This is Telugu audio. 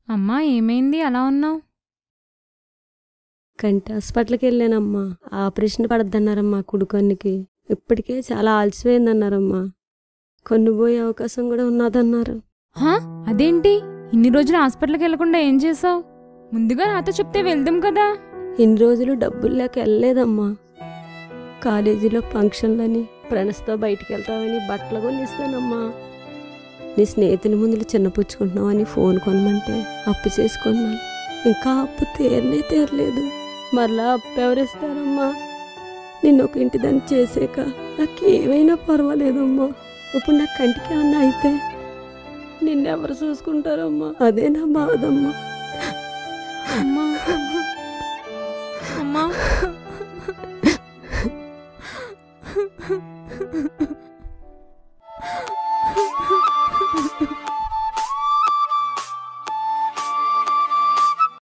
అమ్మా ఏమైంది అలా ఉన్నావు కంటి హాస్పిటల్కి వెళ్ళానమ్మా ఆపరేషన్ పడద్దన్నారమ్మా కుడుకొన్నికి ఇప్పటికే చాలా ఆలస్యమైందన్నారమ్మా కొనుగోయే అవకాశం కూడా ఉన్నదన్నారు హా అదేంటి ఇన్ని రోజులు హాస్పిటల్కి వెళ్లకుండా ఏం చేసావు ముందుగా నాతో చెప్తే వెళ్దాం కదా ఇన్ని రోజులు డబ్బులు లేక వెళ్ళలేదమ్మా కాలేజీలో ఫంక్షన్లని ఫ్రెండ్స్తో బయటికి వెళ్తామని బట్టలు కొనిస్తానమ్మా నీ స్నేహితుల ముందు చిన్నపుచ్చుకుంటున్నావని ఫోన్ కొనమంటే అప్పు చేసుకున్నాను ఇంకా అప్పు తీరనే తీరలేదు మరలా అప్పు ఎవరిస్తారమ్మా నిన్ను ఒక ఇంటి దాన్ని చేసాక నాకు ఏమైనా పర్వాలేదమ్మా ఇప్పుడు నా కంటికి ఏమన్నా అయితే నిన్నెవరు చూసుకుంటారమ్మా అదే నా బాధమ్మా అమ్మా అమ్మా